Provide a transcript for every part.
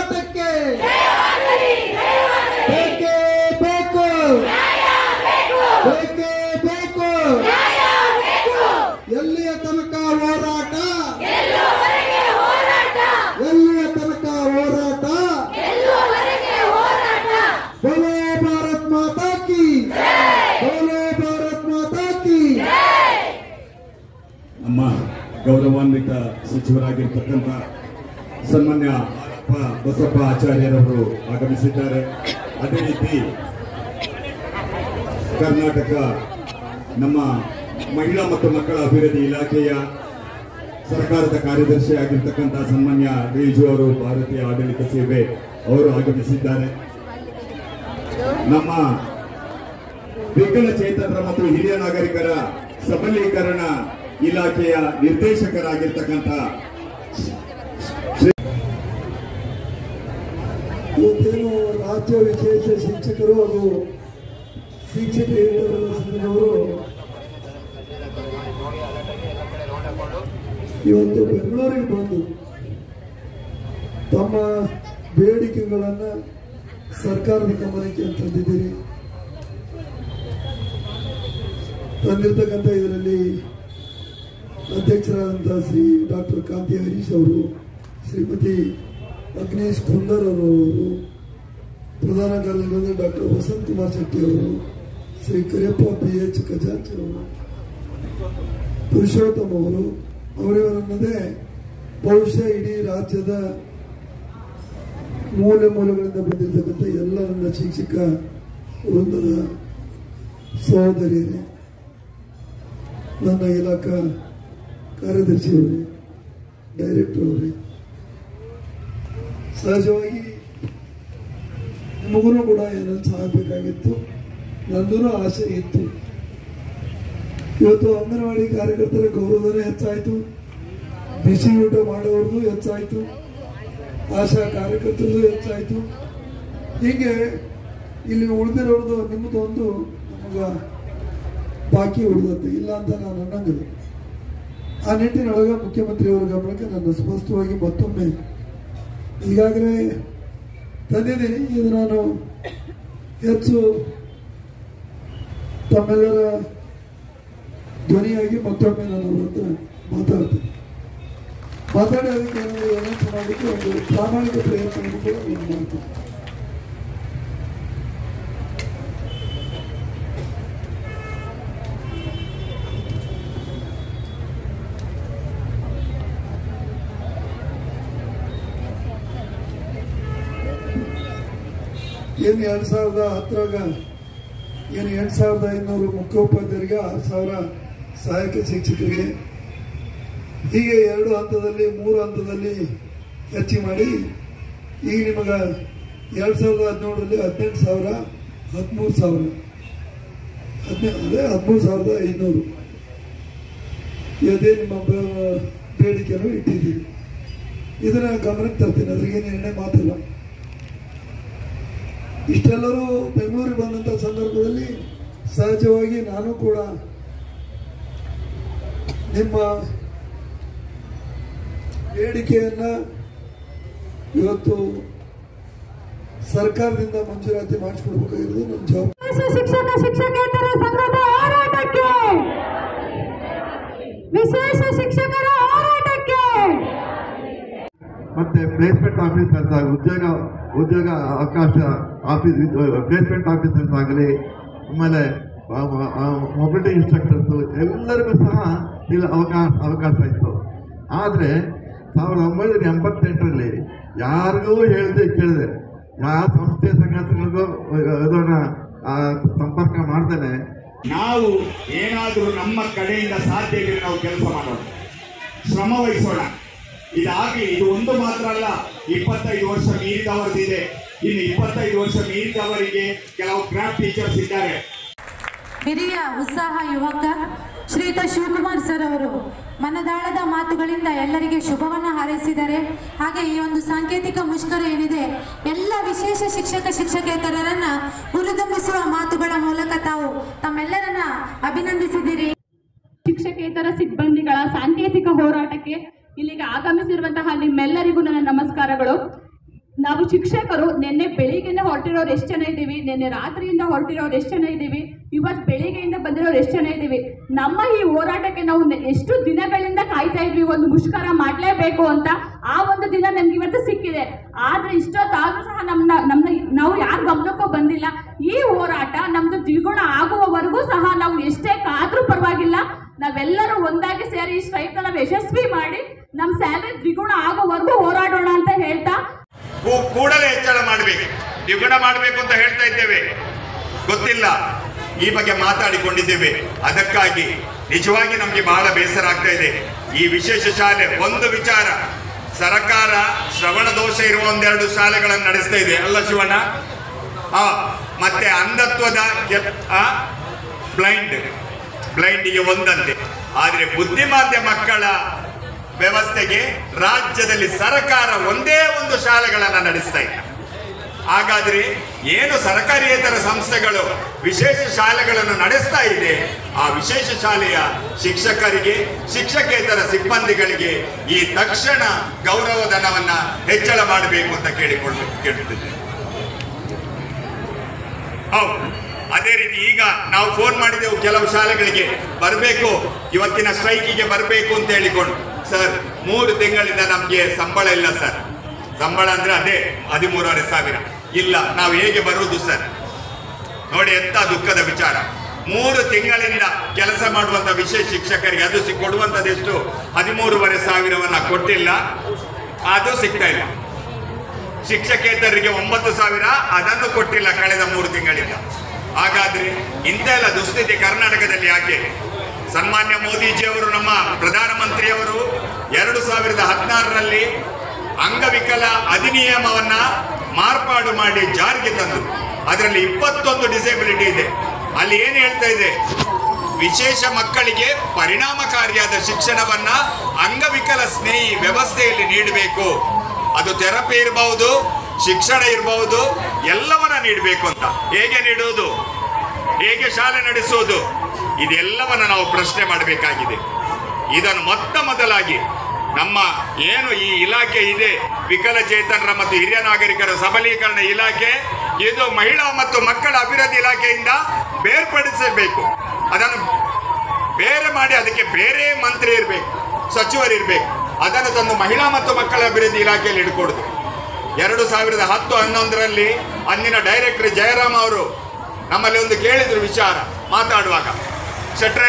ಹೋರಾಟಕ್ಕೆ ಬೇಕೇ ಬೇಕು ಬೇಕೇ ಬೇಕು ಎಲ್ಲಿಯ ತನಕ ಹೋರಾಟ ಎಲ್ಲಿಯ ತನಕ ಹೋರಾಟ ಬೋಲೋ ಭಾರತ್ ಮಾತಾ ಕಿ ಬೋಲೋ ಭಾರತ್ ಮಾತಾ ಕಿ ನಮ್ಮ ಗೌರವಾನ್ವಿತ ಸಚಿವರಾಗಿರ್ತಕ್ಕಂಥ ಸನ್ಮಾನ್ಯ ಆರಪ್ಪ ಬಸಪ್ಪ ಆಚಾರ್ಯರವರು ಆಗಮಿಸಿದ್ದಾರೆ ಅದೇ ರೀತಿ ಕರ್ನಾಟಕ ನಮ್ಮ ಮಹಿಳಾ ಮತ್ತು ಮಕ್ಕಳ ಅಭಿವೃದ್ಧಿ ಇಲಾಖೆಯ ಸರ್ಕಾರದ ಕಾರ್ಯದರ್ಶಿ ಆಗಿರ್ತಕ್ಕಂಥ ಸನ್ಮಾನ್ಯ ರೇಜು ಅವರು ಭಾರತೀಯ ಆಡಳಿತ ಸೇವೆ ಅವರು ಆಗಮಿಸಿದ್ದಾರೆ ನಮ್ಮ ವಿಕಲಚೇತನರ ಮತ್ತು ಹಿರಿಯ ನಾಗರಿಕರ ಸಬಲೀಕರಣ ಇಲಾಖೆಯ ನಿರ್ದೇಶಕರಾಗಿರ್ತಕ್ಕಂಥ ಇವತ್ತೇನು ರಾಜ್ಯ ವಿಶೇಷ ಶಿಕ್ಷಕರು ಹಾಗೂ ಶಿಕ್ಷಕೇತರ ಸಂಘದವರು ಇವತ್ತು ಬೆಂಗಳೂರಿಗೆ ಬಂದು ತಮ್ಮ ಬೇಡಿಕೆಗಳನ್ನು ಸರ್ಕಾರದ ಗಮನಕ್ಕೆ ತಂದಿದ್ದೀರಿ ತಂದಿರತಕ್ಕಂಥ ಇದರಲ್ಲಿ ಅಧ್ಯಕ್ಷರಾದಂಥ ಶ್ರೀ ಡಾಕ್ಟರ್ ಕಾಂತಿ ಹರೀಶ್ ಅವರು ಶ್ರೀಮತಿ ಅಗ್ನೇಶ್ ಕುಂದರ್ ಅವರು ಪ್ರಧಾನ ಕಾರ್ಯದರ್ಶಿ ಡಾಕ್ಟರ್ ವಸಂತ್ ಕುಮಾರ್ ಶೆಟ್ಟಿ ಅವರು ಶ್ರೀ ಕರಿಯಪ್ಪ ಪಿ ಎಚ್ ಖಜಾಂಚ್ ಅವರು ಪುರುಷೋತ್ತಮ್ ಅವರು ಅವರಿವರನ್ನದೇ ಬಹುಶಃ ಇಡೀ ರಾಜ್ಯದ ಮೂಲೆ ಮೂಲೆಗಳಿಂದ ಬಂದಿರತಕ್ಕಂಥ ಎಲ್ಲ ನನ್ನ ಶಿಕ್ಷಕ ವೃಂದದ ಸಹೋದರಿಯರೇ ನನ್ನ ಇಲಾಖಾ ಕಾರ್ಯದರ್ಶಿಯವರೇ ಡೈರೆಕ್ಟರ್ ಅವರೇ ಸಹಜವಾಗಿ ನಿಮಗೂ ಕೂಡ ಏನನ್ನು ಆಗಬೇಕಾಗಿತ್ತು ನಂದೂ ಆಸೆ ಇತ್ತು ಇವತ್ತು ಅಂಗನವಾಡಿ ಕಾರ್ಯಕರ್ತರ ಗೌರವಧನ ಹೆಚ್ಚಾಯಿತು ಬಿಸಿ ಊಟ ಮಾಡೋರ್ದು ಹೆಚ್ಚಾಯಿತು ಆಶಾ ಕಾರ್ಯಕರ್ತರದು ಹೆಚ್ಚಾಯಿತು ಹೀಗೆ ಇಲ್ಲಿ ಉಳಿದಿರೋದು ನಿಮ್ಮದು ಒಂದು ನಮಗ ಬಾಕಿ ಉಳಿದದ್ದು ಇಲ್ಲ ಅಂತ ನಾನು ಅನ್ನಂಗಿಲ್ಲ ಆ ನಿಟ್ಟಿನೊಳಗೆ ಮುಖ್ಯಮಂತ್ರಿಯವರ ಗಮನಕ್ಕೆ ನನ್ನ ಸ್ಪಷ್ಟವಾಗಿ ಮತ್ತೊಮ್ಮೆ ಈಗಾಗಲೇ ತಂದಿದ್ದೀನಿ ಇದು ನಾನು ಹೆಚ್ಚು ತಮ್ಮೆಲ್ಲರ ಧ್ವನಿಯಾಗಿ ಮತ್ತೊಮ್ಮೆ ನಾನು ಅವ್ರ ಹತ್ರ ಮಾತಾಡ್ತೀನಿ ಮಾತಾಡಿ ಅದಕ್ಕೆ ಏನಾದರೂ ಏನಾದ್ರು ಮಾಡೋದಕ್ಕೆ ಒಂದು ಪ್ರಾಮಾಣಿಕ ಪ್ರಯತ್ನವನ್ನು ಕೂಡ ನಾನು ಮಾಡ್ತೀನಿ ಏನು ಎರಡು ಸಾವಿರದ ಹತ್ತರಾಗ ಏನು ಎಂಟು ಸಾವಿರದ ಐನೂರು ಮುಖ್ಯೋಪಾಧ್ಯಾಯರಿಗೆ ಆರು ಸಾವಿರ ಸಹಾಯಕ ಶಿಕ್ಷಕರಿಗೆ ಹೀಗೆ ಎರಡು ಹಂತದಲ್ಲಿ ಮೂರು ಹಂತದಲ್ಲಿ ಹೆಚ್ಚಿ ಮಾಡಿ ಈಗ ನಿಮಗೆ ಎರಡು ಸಾವಿರದ ಹದಿನೇಳರಲ್ಲಿ ಹದಿನೆಂಟು ಸಾವಿರ ಹದಿಮೂರು ಸಾವಿರ ಹದಿನೈದು ಅದೇ ಹದಿಮೂರು ಸಾವಿರದ ಐನೂರು ಇದೇ ನಿಮ್ಮ ಬೇ- ಬೇಡಿಕೆಯನ್ನು ಇಟ್ಟಿದ್ದೀವಿ ಇದನ್ನ ಗಮನಕ್ಕೆ ತರ್ತೀನಿ ಅದ್ರಿಗೇನು ಎಣ್ಣೆ ಮಾತಿಲ್ಲ ಇಷ್ಟೆಲ್ಲರೂ ಬೆಂಗಳೂರಿಗೆ ಬಂದಂಥ ಸಂದರ್ಭದಲ್ಲಿ ಸಹಜವಾಗಿ ನಾನು ಕೂಡ ನಿಮ್ಮ ಬೇಡಿಕೆಯನ್ನ ಇವತ್ತು ಸರ್ಕಾರದಿಂದ ಮಂಜೂರಾತಿ ಮಾಡಿಸ್ಕೊಡ್ಬೇಕಾಗಿರೋದು ನಮ್ಮ ಜವಾಬ್ದಾರಿ ವಿಶೇಷ ಶಿಕ್ಷಕ ಶಿಕ್ಷಕೇತರ ಸಂಘದ ಹೋರಾಟಕ್ಕೆ ವಿಶೇಷ ಶಿಕ್ಷಕರ ಹೋರಾಟಕ್ಕೆ ಮತ್ತೆ ಪ್ಲೇಸ್ಮೆಂಟ್ ಆಫೀಸರ್ಸ್ ಆಗಿ ಉದ್ಯೋಗ ಉದ್ಯೋಗ ಅವಕಾಶ ಆಫೀಸ್ ಪ್ಲೇಸ್ಮೆಂಟ್ ಆಫೀಸರ್ಸ್ ಆಗಲಿ ಆಮೇಲೆ ಮೊಬಿಲಿಟಿ ಇನ್ಸ್ಟ್ರಕ್ಟರ್ಸು ಎಲ್ಲರಿಗೂ ಸಹ ಇಲ್ಲಿ ಅವಕಾಶ ಅವಕಾಶ ಇತ್ತು ಆದರೆ ಸಾವಿರದ ಒಂಬೈನೂರ ಎಂಬತ್ತೆಂಟರಲ್ಲಿ ಯಾರಿಗೂ ಹೇಳಿದೆ ಕೇಳಿದೆ ಯಾವ ಸಂಸ್ಥೆ ಸಂಘಟನೆಗಳಿಗೂ ಅದನ್ನ ಆ, ಸಂಪರ್ಕ ಮಾಡ್ದೇನೆ ನಾವು ಏನಾದರೂ ನಮ್ಮ ಕಡೆಯಿಂದ ಸಾಧ್ಯ ಇದ್ರೆ ನಾವು ಕೆಲಸ ಮಾಡೋಣ ಶ್ರಮ ವಹಿಸೋಣ ಇದಾಗಲಿ ಇದು ಒಂದು ಮಾತ್ರ ಅಲ್ಲ ಇಪ್ಪತ್ತೈದು ವರ್ಷ ಮೀರಿದವರದಿದೆ ಇನ್ನು ಇಪ್ಪತ್ತೈದು ವರ್ಷ ಮೀರಿದವರಿಗೆ ಕೆಲವು ಕ್ರಾಫ್ಟ್ ಟೀಚರ್ಸ್ ಇದ್ದಾರೆ ಹಿರಿಯ ಉತ್ಸಾಹ ಯುವಕ ಶ್ರೀಯುತ ಶಿವಕುಮಾರ್ ಸರ್ ಅವರು ಮನದಾಳದ ಮಾತುಗಳಿಂದ ಎಲ್ಲರಿಗೆ ಶುಭವನ್ನು ಹಾರೈಸಿದ್ದಾರೆ ಹಾಗೆ ಈ ಒಂದು ಸಾಂಕೇತಿಕ ಮುಷ್ಕರ ಏನಿದೆ ಎಲ್ಲ ವಿಶೇಷ ಶಿಕ್ಷಕ ಶಿಕ್ಷಕೇತರರನ್ನ ಹುರಿದುಂಬಿಸುವ ಮಾತುಗಳ ಮೂಲಕ ತಾವು ತಮ್ಮೆಲ್ಲರನ್ನ ಅಭಿನಂದಿಸಿದ್ದೀರಿ ಶಿಕ್ಷಕೇತರ ಸಿಬ್ಬಂದಿಗಳ ಸಾಂಕೇತಿಕ ಹೋರಾಟಕ್ಕೆ ಇಲ್ಲಿಗೆ ಆಗಮಿಸಿರುವಂತಹ ನಿಮ್ಮೆಲ್ಲರಿಗೂ ನನ್ನ ನಮಸ್ಕಾರಗಳು ನಾವು ಶಿಕ್ಷಕರು ನಿನ್ನೆ ಬೆಳಿಗ್ಗೆನೆ ಹೊರಟಿರೋರು ಎಷ್ಟು ಜನ ಇದ್ದೀವಿ ನಿನ್ನೆ ರಾತ್ರಿಯಿಂದ ಹೊರಟಿರೋರು ಎಷ್ಟು ಜನ ಇದ್ದೀವಿ ಇವತ್ತು ಬೆಳಿಗ್ಗೆಯಿಂದ ಬಂದಿರೋರು ಎಷ್ಟು ಜನ ಇದ್ದೀವಿ ನಮ್ಮ ಈ ಹೋರಾಟಕ್ಕೆ ನಾವು ನೆ- ಎಷ್ಟು ದಿನಗಳಿಂದ ಕಾಯ್ತಾ ಇದ್ವಿ ಒಂದು ಮುಷ್ಕರ ಮಾಡಲೇಬೇಕು ಅಂತ ಆ ಒಂದು ದಿನ ನಮ್ಗೆ ಇವತ್ತು ಸಿಕ್ಕಿದೆ ಆದ್ರೆ ಇಷ್ಟೊತ್ತಾದ್ರೂ ಸಹ ನಮ್ಮನ್ನ ನಮ್ಮನ್ನ ನಾವು ಯಾರ ಗಮನಕ್ಕೂ ಬಂದಿಲ್ಲ ಈ ಹೋರಾಟ ನಮ್ದು ದ್ವಿಗುಣ ಆಗುವವರೆಗೂ ಸಹ ನಾವು ಎಷ್ಟೇ ಕಾದ್ರೂ ಪರವಾಗಿಲ್ಲ ನಾವೆಲ್ಲರೂ ಒಂದಾಗಿ ಸೇರಿ ಈ ಸ್ಟ್ರೈಕ್ ನಾವು ಯಶಸ್ವಿ ಮಾಡಿ ನಮ್ಮ ಸ್ಯಾಲರಿ ದ್ವಿಗುಣ ಆಗೋವರೆಗೂ ಹೋರಾಡೋಣ ಅಂತ ಹೇಳ್ತಾ ಕೂ- ಕೂಡಲೇ ಹೆಚ್ಚಳ ಮಾಡಬೇಕು ದ್ವಿಗುಣ ಮಾಡಬೇಕು ಅಂತ ಹೇಳ್ತಾ ಇದ್ದೇವೆ ಗೊತ್ತಿಲ್ಲ ಈ ಬಗ್ಗೆ ಮಾತಾಡಿಕೊಂಡಿದ್ದೇವೆ ಅದಕ್ಕಾಗಿ ನಿಜವಾಗಿ ನಮಗೆ ಬಹಳ ಬೇಸರ ಆಗ್ತಾ ಇದೆ ಈ ವಿಶೇಷ ಶಾಲೆ ಒಂದು ವಿಚಾರ ಸರ್ಕಾರ ಶ್ರವಣ ದೋಷ ಇರುವ ಒಂದೆರಡು ಶಾಲೆಗಳನ್ನು ನಡೆಸ್ತಾ ಇದೆ ಅಲ್ಲ ಶಿವಣ್ಣ ಆ ಮತ್ತೆ ಅಂಧತ್ವದ ಬ್ಲೈಂಡ್ ಬ್ಲೈಂಡಿಗೆ ಒಂದಂತೆ ಆದರೆ ಬುದ್ಧಿಮಾಂದ್ಯ ಮಕ್ಕಳ ವ್ಯವಸ್ಥೆಗೆ ರಾಜ್ಯದಲ್ಲಿ ಸರ್ಕಾರ ಒಂದೇ ಒಂದು ಶಾಲೆಗಳನ್ನು ನಡೆಸ್ತಾ ಇಲ್ಲ ಹಾಗಾದ್ರೆ ಏನು ಸರ್ಕಾರಿಯೇತರ ಸಂಸ್ಥೆಗಳು ವಿಶೇಷ ಶಾಲೆಗಳನ್ನು ನಡೆಸ್ತಾ ಇದೆ ಆ ವಿಶೇಷ ಶಾಲೆಯ ಶಿಕ್ಷಕರಿಗೆ ಶಿಕ್ಷಕೇತರ ಸಿಬ್ಬಂದಿಗಳಿಗೆ ಈ ತಕ್ಷಣ ಗೌರವಧನವನ್ನ ಹೆಚ್ಚಳ ಮಾಡಬೇಕು ಅಂತ ಕೇಳಿಕೊಂಡು ಕೇಳುತ್ತಿದ್ದೇನೆ ಹೌದು ಅದೇ ರೀತಿ ಈಗ ನಾವು ಫೋನ್ ಮಾಡಿದೆವು ಕೆಲವು ಶಾಲೆಗಳಿಗೆ ಬರಬೇಕು ಇವತ್ತಿನ ಸ್ಟ್ರೈಕಿಗೆ ಬರಬೇಕು ಅಂತ ಹೇಳಿಕೊಂಡು ಸರ್ ಮೂರು ತಿಂಗಳಿಂದ ನಮಗೆ ಸಂಬಳ ಇಲ್ಲ ಸರ್ ಸಂಬಳ ಅಂದ್ರೆ ಅದೇ ಹದಿಮೂರುವರೆ ಸಾವಿರ ಇಲ್ಲ ನಾವು ಹೇಗೆ ಬರುವುದು ಸರ್ ನೋಡಿ ಎಂತ ದುಃಖದ ವಿಚಾರ ಮೂರು ತಿಂಗಳಿಂದ ಕೆಲಸ ಮಾಡುವಂತ ವಿಶೇಷ ಶಿಕ್ಷಕರಿಗೆ ಅದು ಸಿ- ಕೊಡುವಂತದೆಷ್ಟು ಹದಿಮೂರುವರೆ ಸಾವಿರವನ್ನ ಕೊಟ್ಟಿಲ್ಲ ಅದು ಸಿಗ್ತಾ ಇಲ್ಲ ಶಿಕ್ಷಕೇತರಿಗೆ ಒಂಬತ್ತು ಸಾವಿರ ಅದನ್ನು ಕೊಟ್ಟಿಲ್ಲ ಕಳೆದ ಮೂರು ತಿಂಗಳಿಂದ ಹಾಗಾದ್ರೆ ಇಂತೆಲ್ಲ ದುಸ್ಥಿತಿ ಕರ್ನಾಟಕದಲ್ಲಿ ಯಾಕೆ ಸನ್ಮಾನ್ಯ ಮೋದಿಜಿಯವರು ನಮ್ಮ ಪ್ರಧಾನಮಂತ್ರಿಯವರು ಎರಡು ಸಾವಿರದ ಹದಿನಾರರಲ್ಲಿ ಅಂಗವಿಕಲ ಅಧಿನಿಯಮವನ್ನ ಮಾರ್ಪಾಡು ಮಾಡಿ ಜಾರಿಗೆ ತಂದರು ಅದರಲ್ಲಿ ಇಪ್ಪತ್ತೊಂದು ಡಿಸೇಬಿಲಿಟಿ ಇದೆ ಅಲ್ಲಿ ಏನು ಹೇಳ್ತಾ ಇದೆ ವಿಶೇಷ ಮಕ್ಕಳಿಗೆ ಪರಿಣಾಮಕಾರಿಯಾದ ಶಿಕ್ಷಣವನ್ನ ಅಂಗವಿಕಲ ಸ್ನೇಹಿ ವ್ಯವಸ್ಥೆಯಲ್ಲಿ ನೀಡಬೇಕು ಅದು ಥೆರಪಿ ಇರಬಹುದು ಶಿಕ್ಷಣ ಇರಬಹುದು ಎಲ್ಲವನ್ನ ನೀಡಬೇಕು ಅಂತ ಹೇಗೆ ನೀಡುವುದು ಹೇಗೆ ಶಾಲೆ ನಡೆಸುವುದು ಇದೆಲ್ಲವನ್ನ ನಾವು ಪ್ರಶ್ನೆ ಮಾಡಬೇಕಾಗಿದೆ ಇದನ್ನು ಮೊತ್ತ ಮೊದಲಾಗಿ ನಮ್ಮ ಏನು ಈ ಇಲಾಖೆ ಇದೆ ವಿಕಲಚೇತನರ ಮತ್ತು ಹಿರಿಯ ನಾಗರಿಕರ ಸಬಲೀಕರಣ ಇಲಾಖೆ ಇದು ಮಹಿಳಾ ಮತ್ತು ಮಕ್ಕಳ ಅಭಿವೃದ್ಧಿ ಇಲಾಖೆಯಿಂದ ಬೇರ್ಪಡಿಸಬೇಕು ಅದನ್ನು ಬೇರೆ ಮಾಡಿ ಅದಕ್ಕೆ ಬೇರೆ ಮಂತ್ರಿ ಇರಬೇಕು ಸಚಿವರು ಇರಬೇಕು ಅದನ್ನು ತಂದು ಮಹಿಳಾ ಮತ್ತು ಮಕ್ಕಳ ಅಭಿವೃದ್ಧಿ ಇಲಾಖೆಯಲ್ಲಿ ಇಟ್ಕೊಡುದು ಎರಡು ಸಾವಿರದ ಹತ್ತು ಹನ್ನೊಂದರಲ್ಲಿ ಅಂದಿನ ಡೈರೆಕ್ಟರ್ ಜಯರಾಮ್ ಅವರು ನಮ್ಮಲ್ಲಿ ಒಂದು ಕೇಳಿದ್ರು ವಿಚಾರ ಮಾತಾಡುವಾಗ ಶೆಟ್ರೆ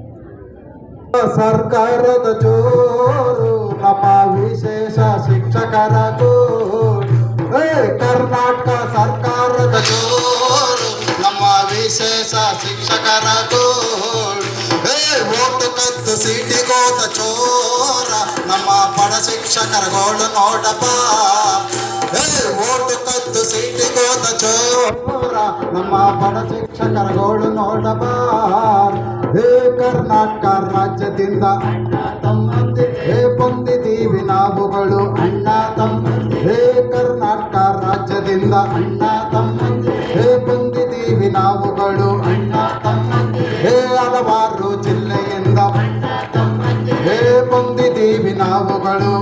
ಸರ್ಕಾರದ ಜೋರು ನಮ್ಮ ವಿಶೇಷ ಶಿಕ್ಷಕರ ಗೋರು ಏ ಕರ್ನಾಟಕ ಸರ್ಕಾರದ ಜೋರು ನಮ್ಮ ವಿಶೇಷ ಶಿಕ್ಷಕರ ಗೋರು ಏ ಓಟು ಕದ್ದು ಸೀಟಿಗೋದ ಚೋರ ನಮ್ಮ ಬಡ ಶಿಕ್ಷಕರ ಗೋಳು ನೋಡಪ್ಪ ಏ ಓಟು ಕದ್ದು ಸೀಟಿಗೋದ ಚೋರ ನಮ್ಮ ಬಡ ಶಿಕ್ಷಕರ ಗೋಳು ನೋಡಬಾರ ಹೇ ಕರ್ನಾಟಕ ರಾಜ್ಯದಿಂದ ಅಣ್ಣ ತಮ್ಮಂದಿ ಹೇ ಬಂದಿದ್ದೀವಿ ನಾವುಗಳು ಅಣ್ಣ ತಮ್ಮಂದಿ ಹೇ ಕರ್ನಾಟಕ ರಾಜ್ಯದಿಂದ ಅಣ್ಣ ತಮ್ಮಂದಿ ಹೇ ಬಂದಿದ್ದೀವಿ ನಾವುಗಳು ಅಣ್ಣ ತಮ್ಮಂದಿ ಹೇ ಹಲವಾರು ಜಿಲ್ಲೆಯಿಂದ ಅಣ್ಣ ತಮ್ಮಂದಿ ಹೇ ಬಂದಿದ್ದೀವಿ ನಾವುಗಳು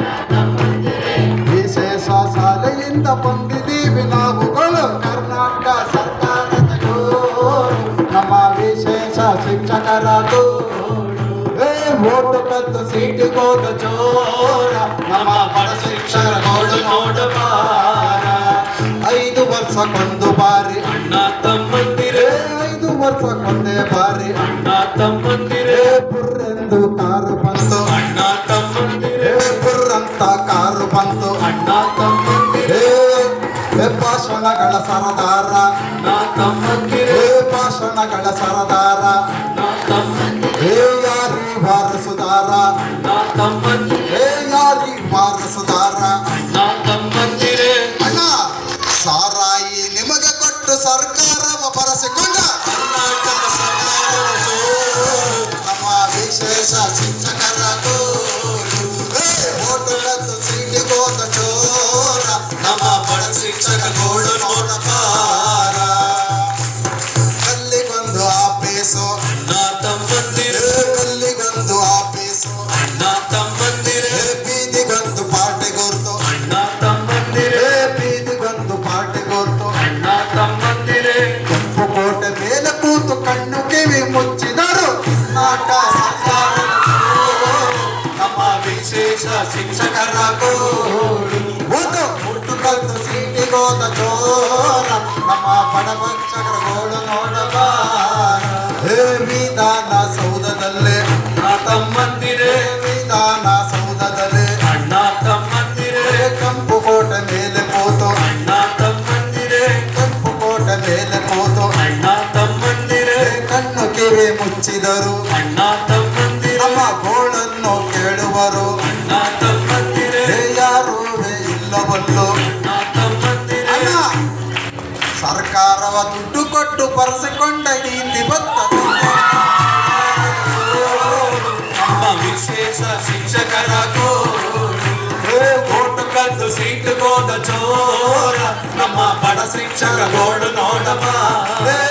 ವಿಶೇಷ ಶಾಲೆಯಿಂದ ಬಂದಿದ್ದೀವಿ ನಾವುಗಳು ಕರ್ನಾಟಕ ಸರ್ಕಾರದ ಗೋರು ನಮ್ಮ ವಿಶೇಷ ಶಿಕ್ಷಕರ ಗೋರು ಏ ಓಟು ಕದ್ದು ಸೀಟಿಗೋದ ಚೋರ ನಮ್ಮ ಬಡ ಶಿಕ್ಷಕರ ಗೋಡು ನೋಡಬಾರ ಐದು ವರ್ಷಕ್ಕೊಂದು ಬಾರಿ ಅಣ್ಣ ತಮ್ಮಂದಿರೇ ಏ ಐದು ವರ್ಷಕ್ಕೊಂದೇ ಬಾರಿ ಅಣ್ಣ ತಮ್ಮಂದಿರೇ ಏ ಬುರ್ರೆಂದು ಕಾರು ಬಂತು ಅಣ್ಣ ತಮ್ಮಂದಿರೇ ಏ ಬುರ್ರಂತ ಕಾರು ಬಂತು ಅಣ್ಣ ತಮ್ಮಂದಿರೇ ಏ ಭಾಷಣಗಳ ಸರದಾರ ಅಣ್ಣ ತಮ್ಮಂದಿರೇ ಏ ಭಾಷಣಗಳ ಸರದಾರ ಅಣ್ಣ ತಮ್ಮಂದಿರೇ ಏ ಯಾರಿ ಬಾರಿಸುದಾರ ಅಣ್ಣ ತಮ್ಮಂದಿರೇ ಏ ಯಾರಿ ಬಾರಿಸುದಾರ ಅಣ್ಣ ತಮ್ಮಂದಿರೇ ಅಣ್ಣ ಸಾರಾಯಿ ನಿಮಗೆ ಕೊಟ್ಟು ಸರ್ಕಾರವ ಬರೆಸಿಕೊಂಡ ಕರ್ನಾಟಕ ಸರ್ಕಾರದ ಜೋರು ನಮ್ಮ ವಿಶೇಷ ಶಿಕ್ಷಕರ ಗೋರು ಏ ಓಟು ಕದ್ದು ಸೀಟಿಗೋದ ಚೋರ ನಮ್ಮ ಬಡ ಶಿಕ್ಷಕ ಗೋಳು ನೋಡಬಾರ ಕಲ್ಲಿಗೊಂದು ಆಪೀಸು ಅಣ್ಣ ತಮ್ಮಂದಿರೇ ಕಲ್ಲಿಗೊಂದು ಆಪೀಸು ಅಣ್ಣ ತಮ್ಮಂದಿರೇ ಏ ಬೀದಿಗೊಂದು ಪಾಟೆ ಗುರ್ತು ಅಣ್ಣ ತಮ್ಮಂದಿರೇ ಏ ಸೀಟಿಗೋದ ಜೋರ ನಮ್ಮ ಬಡಪಕ್ಷಕರ ಗೋಳು ನೋಡಬಾರ ಹೇ ವಿಧಾನ ಸೌಧದಲ್ಲೇ ಅಣ್ಣ ತಮ್ಮಂದಿರೇ ವಿಧಾನ ಸೌಧದಲ್ಲೇ ಅಣ್ಣ ತಮ್ಮಂದಿರೇ ಕೆಂಪು ಕೋಟೆ ಮೇಲೆ ಕೂತು ಅಣ್ಣ ತಮ್ಮಂದಿರೇ ಕೆಂಪು ಕೋಟೆ ಮೇಲೆ ಕೂತು ಅಣ್ಣ ತಮ್ಮಂದಿರೇ ಕಣ್ಣು ಕಿವಿ ಮುಚ್ಚಿದರು ಅಣ್ಣ ತಮ್ಮಂದಿರೇ ನಮ್ಮ ಗೋಳನ್ನು ಕೇಳುವರು ಅಣ್ಣ ತಮ್ಮಂದಿರೇ ಹೇ ಯಾರುವೆ ಇಲ್ಲವಲ್ಲೋ ಅಣ್ಣ ತಮ್ಮಂದಿರೇ ಅಣ್ಣ ಸರ್ಕಾರವ ದುಡ್ಡು ಕೊಟ್ಟು ಬರೆಸಿಕೊಂಡ ನೀತಿ ಬತ್ತ ನಮ್ಮ ವಿಶೇಷ ಶಿಕ್ಷಕರ ಗೋಳು ಓಟು ಕದ್ದು ಸೀಟು ಗೋದ ಚೋರ ನಮ್ಮ ಬಡ ಶಿಕ್ಷಕ ಗೋಳು ನೋಡಬಾ ಹೇ